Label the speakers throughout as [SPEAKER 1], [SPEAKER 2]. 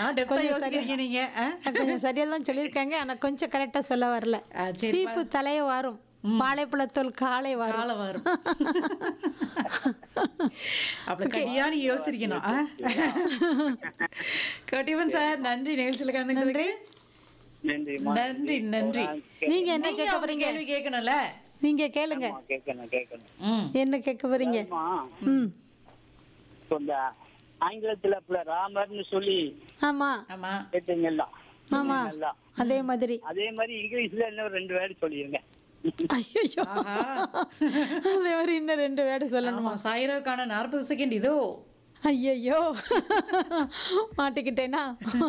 [SPEAKER 1] டெப்தா யோசிக்கிறீங்க நீங்க ஆ?
[SPEAKER 2] கொஞ்சம் சரியா தான் சொல்லியிருக்காங்க ஆனா கொஞ்சம் கரெக்டா சொல்ல வரல
[SPEAKER 1] ஆ, சரி,
[SPEAKER 2] சீப்பு தலைய வாரும் வாழைப்பழத்தோல் காலை வரும்
[SPEAKER 1] காலம் வரும் அப்படி கடியா நீ யோசிச்சிருக்கணும் ஆ? கட்டிவன் சார் நன்றி நிகழ்ச்சியில் கலந்துக்கிறதுக்கு
[SPEAKER 3] நன்றிம்மா
[SPEAKER 1] நன்றி நன்றி
[SPEAKER 2] நீங்க என்ன
[SPEAKER 1] நீங்க
[SPEAKER 2] கேட்க
[SPEAKER 1] அவங்க
[SPEAKER 2] போறீங்க
[SPEAKER 1] கேள்வி கேட்கணும்ல
[SPEAKER 2] நீங்க கேளுங்க
[SPEAKER 3] ஆமா, கேட்கணும் கேட்கணும்
[SPEAKER 1] ம்
[SPEAKER 2] என்ன கேட்க போறீங்க
[SPEAKER 3] அம்மா,
[SPEAKER 2] ம்
[SPEAKER 3] இப்ப இந்த ஆங்கிலத்துல இப்ப ராமர்னு சொல்லி
[SPEAKER 2] ஆமா
[SPEAKER 1] ஆமா
[SPEAKER 3] கேட்டீங்கல்ல
[SPEAKER 2] ஆமா
[SPEAKER 3] நல்லா
[SPEAKER 2] அதே மாதிரி
[SPEAKER 3] அதே மாதிரி இங்கிலீஷ்ல இன்னும் ரெண்டு வேர்டு சொல்லிருங்க
[SPEAKER 2] ஐயோ
[SPEAKER 1] ஆஹா
[SPEAKER 2] அதே மாதிரி இன்னும் ரெண்டு வேர்டு சொல்லணுமா
[SPEAKER 1] ஆமா சாயிரோக்கான நாற்பது செகண்ட் இதோ
[SPEAKER 2] ஐயோ மாட்டிக்கிட்டேனா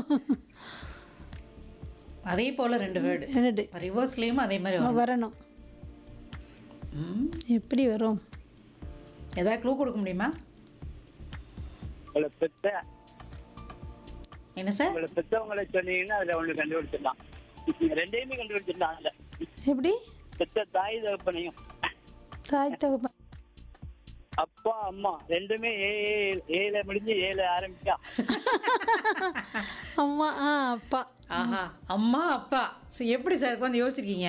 [SPEAKER 1] அதே போல ரெண்டு வேர்டு
[SPEAKER 2] ரெண்டு
[SPEAKER 1] ரிவர்ஸ்லயும் அதே மாதிரி வரும்
[SPEAKER 2] வரணும்
[SPEAKER 1] ம்.
[SPEAKER 2] எப்படி வரும்
[SPEAKER 1] ஏதாவது க்ளூ கொடுக்க முடியுமா
[SPEAKER 3] உங்களை பெத்த
[SPEAKER 1] என்ன சார்
[SPEAKER 3] உங்களை பெத்தவங்களை சொன்னீங்கன்னா அதுல ஒண்ணு கண்டுபிடிச்சிடலாம் ரெண்டையுமே கண்டுபிடிச்சிடலாம் அதுல
[SPEAKER 2] எப்படி
[SPEAKER 3] பெத்த தாய் தகப்பனையும்
[SPEAKER 2] தாய் தகப்பன்
[SPEAKER 3] அப்பா அம்மா ரெண்டுமே ஏ ஏ- ஏல முடிஞ்சு ஏல ஆரம்பிச்சா
[SPEAKER 2] அம்மா ஆ அப்பா
[SPEAKER 1] ஆஹா அம்மா அப்பா சரி, எப்படி சார் உட்காந்து யோசிச்சிருக்கீங்க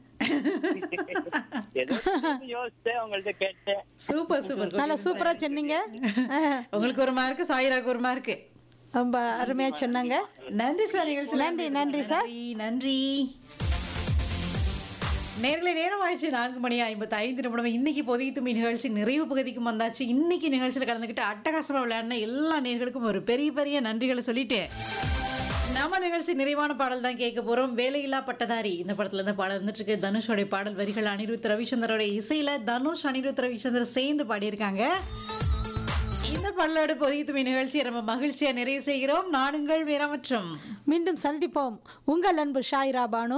[SPEAKER 3] ஏதோ யோசிச்சேன் உங்கள்ட்ட கேட்டேன்
[SPEAKER 1] சூப்பர் சூப்பர்
[SPEAKER 2] நல்லா சூப்பரா சொன்னீங்க ஆ,
[SPEAKER 1] உங்களுக்கு ஒரு மார்க்கு சாயிராக்கு ஒரு மார்க்கு
[SPEAKER 2] ரொம்ப அருமையா சொன்னாங்க
[SPEAKER 1] நன்றி சார் நிகழ்ச்சி
[SPEAKER 2] நன்றி, நன்றி சார்.
[SPEAKER 1] நன்றி நேர்களை நேரம் ஆயிடுச்சு நான்கு மணி ஐம்பத்தி ஐந்து நிமிடம் இன்னைக்கு பொதிய தும்பி நிகழ்ச்சி நிறைவு பகுதிக்கும் வந்தாச்சு இன்னைக்கு நிகழ்ச்சியில் கலந்துக்கிட்டு அட்டகாசமா விளையாடின எல்லா நேர்களுக்கும் ஒரு பெரிய பெரிய நன்றிகளை சொல்லிட்டு நம்ம நிகழ்ச்சி நிறைவான பாடல் தான் கேட்க போறோம் வேலையில்லா பட்டதாரி இந்த படத்துல இருந்து பாடல் வந்துட்டு இருக்கு தனுஷோடைய பாடல் வரிகள் அனிருத் ரவிச்சந்திரோட இசையில தனுஷ் அனிருத் ரவிச்சந்திரன் சேர்ந்து பாடியிருக்காங்க இந்த பாடலோட பொதிய தும்பி நிகழ்ச்சியை நம்ம மகிழ்ச்சியா நிறைவு செய்கிறோம் நானுங்கள் வீரமற்றம்
[SPEAKER 2] மீண்டும் சந்திப்போம் உங்கள் அன்பு ஷாயிரா பானு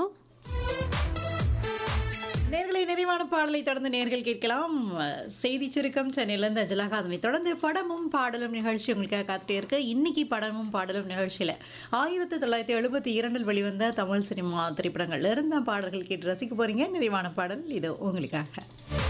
[SPEAKER 1] நேர்களை நிறைவான பாடலை தொடர்ந்து நேர்கள் கேட்கலாம் செய்தி சுருக்கம் சென்னையிலேருந்து அஞ்சலாக அதனை தொடர்ந்து படமும் பாடலும் நிகழ்ச்சி உங்களுக்காக காத்துட்டே இருக்கு இன்னைக்கு படமும் பாடலும் நிகழ்ச்சியில் ஆயிரத்தி தொள்ளாயிரத்தி எழுபத்தி இரண்டில் வெளிவந்த தமிழ் சினிமா திரைப்படங்கள்ல இருந்த பாடல்கள் கேட்டு ரசிக்க போறீங்க நிறைவான பாடல் இது உங்களுக்காக